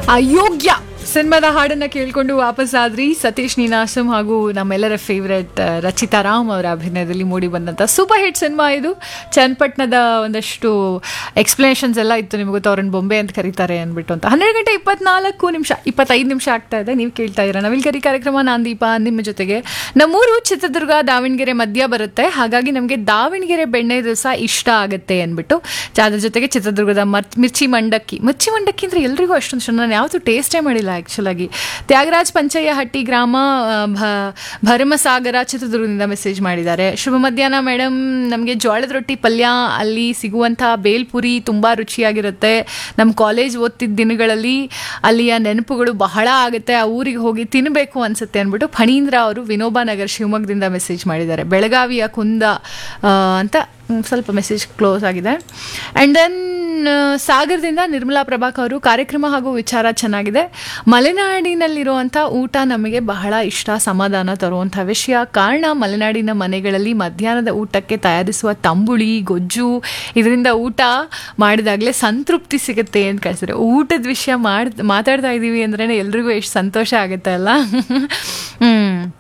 ಅಯೋಗ್ಯ ಸಿನಿಮಾದ ಹಾಡನ್ನ ಕೇಳ್ಕೊಂಡು ವಾಪಸ್ ಆದ್ರಿ ಸತೀಶ್ ನೀನಾಸಂ ಹಾಗೂ ನಮ್ಮೆಲ್ಲರ ಫೇವ್ರೆಟ್ ರಚಿತಾ ರಾಮ್ ಅವರ ಅಭಿನಯದಲ್ಲಿ ಮೂಡಿ ಬಂದಂತ ಸೂಪರ್ ಹಿಟ್ ಸಿನಿಮಾ ಇದು ಚನ್ನಪಟ್ಟಣದ ಒಂದಷ್ಟು ಎಕ್ಸ್ಪ್ಲನೇಷನ್ಸ್ ಎಲ್ಲ ಇತ್ತು ನಿಮಗೆ ಗೊತ್ತು ಅವ್ರನ್ನ ಬೊಂಬೆ ಅಂತ ಕರೀತಾರೆ ಅಂದ್ಬಿಟ್ಟು ಅಂತ ಹನ್ನೆರಡು ಗಂಟೆ ಇಪ್ಪತ್ನಾಲ್ಕು ನಿಮಿಷ ಇಪ್ಪತ್ತೈದು ನಿಮಿಷ ಆಗ್ತಾ ಇದೆ ನೀವು ಕೇಳ್ತಾ ಇದ್ದೀರಾ ನವಿಲ್ಗರಿ ಕಾರ್ಯಕ್ರಮ ನಾನ್ ದೀಪ ನಿಮ್ಮ ಜೊತೆಗೆ ನಮ್ಮೂರು ಚಿತ್ರದುರ್ಗ ದಾವಣಗೆರೆ ಮಧ್ಯ ಬರುತ್ತೆ ಹಾಗಾಗಿ ನಮಗೆ ದಾವಣಗೆರೆ ಬೆಣ್ಣೆ ದಿವಸ ಇಷ್ಟ ಆಗುತ್ತೆ ಅಂದ್ಬಿಟ್ಟು ಅದ್ರ ಜೊತೆಗೆ ಚಿತ್ರದುರ್ಗದ ಮರ್ ಮಿರ್ಚಿ ಮಂಡಕ್ಕಿ ಮಿರ್ಚಿ ಮಂಡಕ್ಕಿ ಅಂದರೆ ಎಲ್ರಿಗೂ ಅಷ್ಟೊಂದು ಇಷ್ಟ ನಾನು ಯಾವತ್ತೂ ಟೇಸ್ಟೇ ಮಾಡಿಲ್ಲ ಆ್ಯಕ್ಚುಲಾಗಿ ತ್ಯಾಗರಾಜ್ ಪಂಚಯ್ಯ ಹಟ್ಟಿ ಗ್ರಾಮ ಆ, ಭ- ಭರಮಸಾಗರ ಚಿತ್ರದುರ್ಗದಿಂದ ಮೆಸೇಜ್ ಮಾಡಿದ್ದಾರೆ ಶುಭ ಮಧ್ಯಾಹ್ನ ಮೇಡಮ್ ನಮಗೆ ಜೋಳದ ರೊಟ್ಟಿ ಪಲ್ಯ ಅಲ್ಲಿ ಸಿಗುವಂಥ ಬೇಲ್ಪುರಿ ತುಂಬ ರುಚಿಯಾಗಿರುತ್ತೆ ನಮ್ಮ ಕಾಲೇಜ್ ಓದ್ತಿದ್ದ ದಿನಗಳಲ್ಲಿ ಅಲ್ಲಿಯ ನೆನಪುಗಳು ಬಹಳ ಆಗುತ್ತೆ ಆ ಊರಿಗೆ ಹೋಗಿ ತಿನ್ನಬೇಕು ಅನ್ಸುತ್ತೆ ಅಂದ್ಬಿಟ್ಟು ಫಣೀಂದ್ರ ಅವರು ವಿನೋಬಾ ನಗರ್ ಶಿವಮೊಗ್ಗದಿಂದ ಮೆಸೇಜ್ ಮಾಡಿದ್ದಾರೆ ಬೆಳಗಾವಿಯ ಕುಂದ ಆ, ಅಂತ ಮ್, ಸ್ವಲ್ಪ ಮೆಸೇಜ್ ಕ್ಲೋಸ್ ಆಗಿದೆ ಆ್ಯಂಡ್ ದೆನ್ ಸಾಗರದಿಂದ ನಿರ್ಮಲಾ ಪ್ರಭಾಕರ್ ಅವರು ಕಾರ್ಯಕ್ರಮ ಹಾಗೂ ವಿಚಾರ ಚೆನ್ನಾಗಿದೆ ಮಲೆನಾಡಿನಲ್ಲಿರುವಂಥ ಊಟ ನಮಗೆ ಬಹಳ ಇಷ್ಟ ಸಮಾಧಾನ ತರುವಂಥ ವಿಷಯ ಕಾರಣ ಮಲೆನಾಡಿನ ಮನೆಗಳಲ್ಲಿ ಮಧ್ಯಾಹ್ನದ ಊಟಕ್ಕೆ ತಯಾರಿಸುವ ತಂಬುಳಿ ಗೊಜ್ಜು ಇದರಿಂದ ಊಟ ಮಾಡಿದಾಗಲೇ ಸಂತೃಪ್ತಿ ಸಿಗುತ್ತೆ ಅಂತ ಕಳಿಸಿದ್ರೆ ಊಟದ ವಿಷಯ ಮಾಡ್ ಮಾತಾಡ್ತಾ ಇದ್ದೀವಿ ಅಂದ್ರೆ ಎಲ್ರಿಗೂ ಎಷ್ಟು ಸಂತೋಷ ಆಗುತ್ತೆ ಅಲ್ಲ ಹ್ಞೂ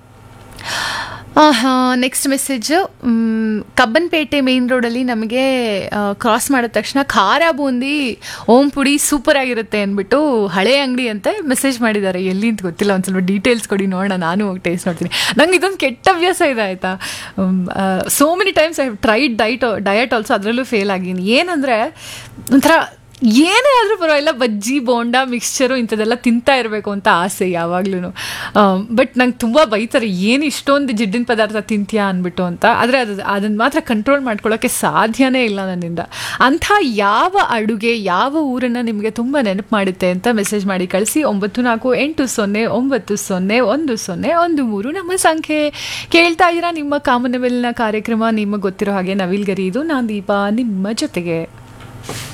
ನೆಕ್ಸ್ಟ್ ಮೆಸೇಜ್ ಕಬ್ಬನ್ಪೇಟೆ ಮೇನ್ ರೋಡಲ್ಲಿ ನಮಗೆ ಕ್ರಾಸ್ ಮಾಡಿದ ತಕ್ಷಣ ಖಾರ ಬೂಂದಿ ಓಂ ಪುಡಿ ಸೂಪರ್ ಆಗಿರುತ್ತೆ ಅಂದ್ಬಿಟ್ಟು ಹಳೆ ಅಂಗಡಿ ಅಂತ ಮೆಸೇಜ್ ಮಾಡಿದ್ದಾರೆ ಎಲ್ಲಿ ಅಂತ ಗೊತ್ತಿಲ್ಲ ಒಂದು ಸ್ವಲ್ಪ ಡೀಟೇಲ್ಸ್ ಕೊಡಿ ನೋಡೋಣ ನಾನು ಹೋಗಿ ಟೇಸ್ಟ್ ನೋಡ್ತೀನಿ ನಂಗೆ ಇದೊಂದು ಕೆಟ್ಟ ಅಭ್ಯಾಸ ಇದೆ ಆಯಿತಾ so many times I tried diet diet also ಅದರಲ್ಲೂ ಫೇಲ್ ಆಗಿದ್ದೀನಿ ಏನಂದರೆ ಒಂಥರ ಏನೇ ಆದರೂ ಪರವಾಗಿಲ್ಲ ಬಜ್ಜಿ ಬೋಂಡ ಮಿಕ್ಸ್ಚರು ಇಂಥದ್ದೆಲ್ಲ ತಿಂತಾ ಇರಬೇಕು ಅಂತ ಆಸೆ ಯಾವಾಗ್ಲೂ ಬಟ್ ನಂಗೆ ತುಂಬ ಬೈತಾರೆ ಏನು ಇಷ್ಟೊಂದು ಜಿಡ್ಡಿನ ಪದಾರ್ಥ ತಿಂತೀಯಾ ಅಂದ್ಬಿಟ್ಟು ಅಂತ ಆದರೆ ಅದು ಅದನ್ನು ಮಾತ್ರ ಕಂಟ್ರೋಲ್ ಮಾಡ್ಕೊಳ್ಳೋಕ್ಕೆ ಸಾಧ್ಯನೇ ಇಲ್ಲ ನನ್ನಿಂದ ಅಂಥ ಯಾವ ಅಡುಗೆ ಯಾವ ಊರನ್ನು ನಿಮಗೆ ತುಂಬ ನೆನಪು ಮಾಡುತ್ತೆ ಅಂತ ಮೆಸೇಜ್ ಮಾಡಿ ಕಳಿಸಿ ಒಂಬತ್ತು ನಾಲ್ಕು ಎಂಟು ಸೊನ್ನೆ ಒಂಬತ್ತು ಸೊನ್ನೆ ಒಂದು ಸೊನ್ನೆ ಒಂದು ಮೂರು ನಮ್ಮ ಸಂಖ್ಯೆ ಕೇಳ್ತಾ ಇದ್ದೀರಾ ನಿಮ್ಮ ಕಾಮನವೆಲ್ಲಿನ ಕಾರ್ಯಕ್ರಮ ನಿಮಗೆ ಗೊತ್ತಿರೋ ಹಾಗೆ ನವಿಲ್ಗರಿ ಇದು ನಾನು ದೀಪ ನಿಮ್ಮ ಜೊತೆಗೆ